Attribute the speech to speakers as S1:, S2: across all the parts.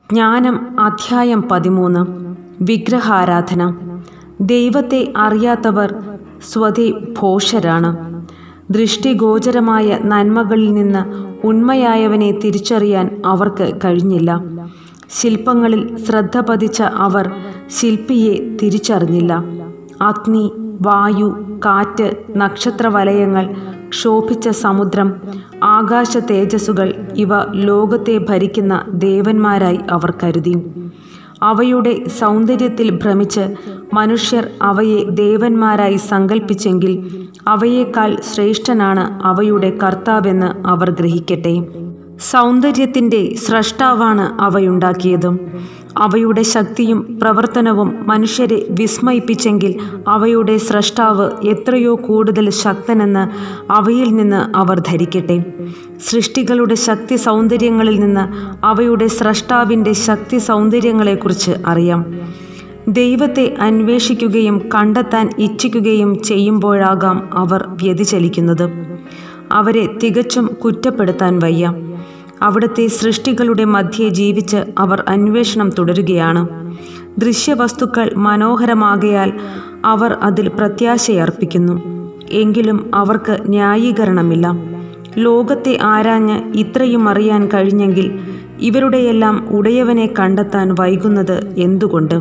S1: ജ്ഞാനം അധ്യായം പതിമൂന്ന് വിഗ്രഹാരാധന ദൈവത്തെ അറിയാത്തവർ സ്വതേ ഭോഷരാണ് ദൃഷ്ടിഗോചരമായ നന്മകളിൽ നിന്ന് ഉണ്മയായവനെ തിരിച്ചറിയാൻ അവർക്ക് കഴിഞ്ഞില്ല ശില്പങ്ങളിൽ ശ്രദ്ധ പതിച്ച അവർ ശില്പിയെ തിരിച്ചറിഞ്ഞില്ല അഗ്നി വായു കാറ്റ് നക്ഷത്രവലയങ്ങൾ ക്ഷോഭിച്ച സമുദ്രം ആകാശ തേജസ്സുകൾ ഇവ ലോകത്തെ ഭരിക്കുന്ന ദേവന്മാരായി അവർ കരുതി അവയുടെ സൗന്ദര്യത്തിൽ ഭ്രമിച്ച് മനുഷ്യർ അവയെ ദേവന്മാരായി സങ്കൽപ്പിച്ചെങ്കിൽ അവയേക്കാൾ ശ്രേഷ്ഠനാണ് അവയുടെ കർത്താവെന്ന് അവർ ഗ്രഹിക്കട്ടെ സൗന്ദര്യത്തിൻ്റെ സ്രഷ്ടാവാണ് അവയുണ്ടാക്കിയത് അവയുടെ ശക്തിയും പ്രവർത്തനവും മനുഷ്യരെ വിസ്മയിപ്പിച്ചെങ്കിൽ അവയുടെ സ്രഷ്ടാവ് എത്രയോ കൂടുതൽ ശക്തനെന്ന് അവയിൽ നിന്ന് അവർ ധരിക്കട്ടെ സൃഷ്ടികളുടെ ശക്തി സൗന്ദര്യങ്ങളിൽ നിന്ന് അവയുടെ സ്രഷ്ടാവിൻ്റെ ശക്തി സൗന്ദര്യങ്ങളെക്കുറിച്ച് അറിയാം ദൈവത്തെ അന്വേഷിക്കുകയും കണ്ടെത്താൻ ഇച്ഛിക്കുകയും ചെയ്യുമ്പോഴാകാം അവർ വ്യതിചലിക്കുന്നത് അവരെ തികച്ചും കുറ്റപ്പെടുത്താൻ വയ്യ അവിടുത്തെ സൃഷ്ടികളുടെ മധ്യേ ജീവിച്ച് അവർ അന്വേഷണം തുടരുകയാണ് ദൃശ്യവസ്തുക്കൾ മനോഹരമാകയാൽ അവർ അതിൽ പ്രത്യാശയർപ്പിക്കുന്നു എങ്കിലും അവർക്ക് ന്യായീകരണമില്ല ലോകത്തെ ആരാഞ്ഞ് ഇത്രയും അറിയാൻ കഴിഞ്ഞെങ്കിൽ ഇവരുടെയെല്ലാം ഉടയവനെ കണ്ടെത്താൻ വൈകുന്നത് എന്തുകൊണ്ട്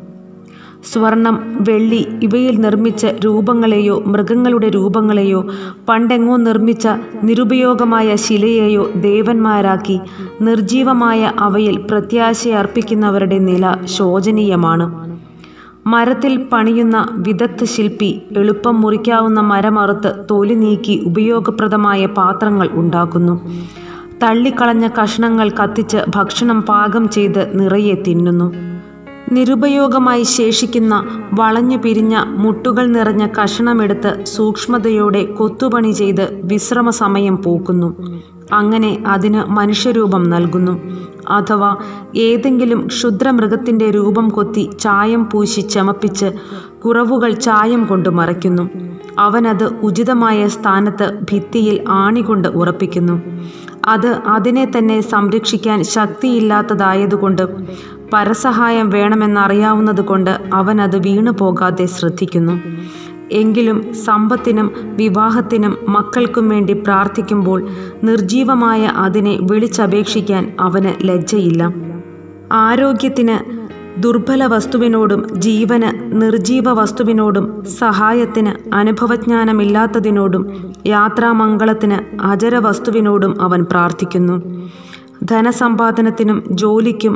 S1: സ്വർണം വെള്ളി ഇവയിൽ നിർമ്മിച്ച രൂപങ്ങളെയോ മൃഗങ്ങളുടെ രൂപങ്ങളെയോ പണ്ടെങ്ങോ നിർമ്മിച്ച നിരുപയോഗമായ ശിലയെയോ ദേവന്മാരാക്കി നിർജീവമായ അവയിൽ പ്രത്യാശയർപ്പിക്കുന്നവരുടെ നില ശോചനീയമാണ് മരത്തിൽ പണിയുന്ന വിദഗ്ധ ശില്പി എളുപ്പം മുറിക്കാവുന്ന മരമറുത്ത് തൊലി നീക്കി ഉപയോഗപ്രദമായ പാത്രങ്ങൾ ഉണ്ടാക്കുന്നു തള്ളിക്കളഞ്ഞ കഷ്ണങ്ങൾ കത്തിച്ച് ഭക്ഷണം പാകം ചെയ്ത് നിറയെ തിന്നുന്നു നിരുപയോഗമായി ശേഷിക്കുന്ന വളഞ്ഞു പിരിഞ്ഞ മുട്ടുകൾ നിറഞ്ഞ കഷണമെടുത്ത് സൂക്ഷ്മതയോടെ കൊത്തുപണി ചെയ്ത് വിശ്രമ സമയം പോക്കുന്നു അങ്ങനെ അതിന് മനുഷ്യരൂപം നൽകുന്നു അഥവാ ഏതെങ്കിലും ക്ഷുദ്രമൃഗത്തിൻ്റെ രൂപം കൊത്തി ചായം പൂശി ചമപ്പിച്ച് കുറവുകൾ ചായം കൊണ്ട് മറയ്ക്കുന്നു അവനത് ഉചിതമായ സ്ഥാനത്ത് ഭിത്തിയിൽ ആണികൊണ്ട് ഉറപ്പിക്കുന്നു അത് അതിനെ തന്നെ സംരക്ഷിക്കാൻ ശക്തിയില്ലാത്തതായതുകൊണ്ട് പരസഹായം വേണമെന്നറിയാവുന്നത് കൊണ്ട് അവൻ അത് വീണു പോകാതെ ശ്രദ്ധിക്കുന്നു എങ്കിലും സമ്പത്തിനും വിവാഹത്തിനും മക്കൾക്കും വേണ്ടി പ്രാർത്ഥിക്കുമ്പോൾ നിർജീവമായ അതിനെ വിളിച്ചപേക്ഷിക്കാൻ അവന് ലജ്ജയില്ല ആരോഗ്യത്തിന് ദുർബല വസ്തുവിനോടും ജീവന് നിർജീവ വസ്തുവിനോടും സഹായത്തിന് അനുഭവജ്ഞാനമില്ലാത്തതിനോടും യാത്രാമംഗളത്തിന് അജര വസ്തുവിനോടും അവൻ പ്രാർത്ഥിക്കുന്നു ധനസമ്പാദനത്തിനും ജോലിക്കും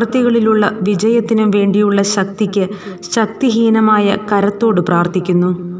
S1: പ്രവൃത്തികളിലുള്ള വിജയത്തിനും വേണ്ടിയുള്ള ശക്തിക്ക് ശക്തിഹീനമായ കരത്തോട് പ്രാർത്ഥിക്കുന്നു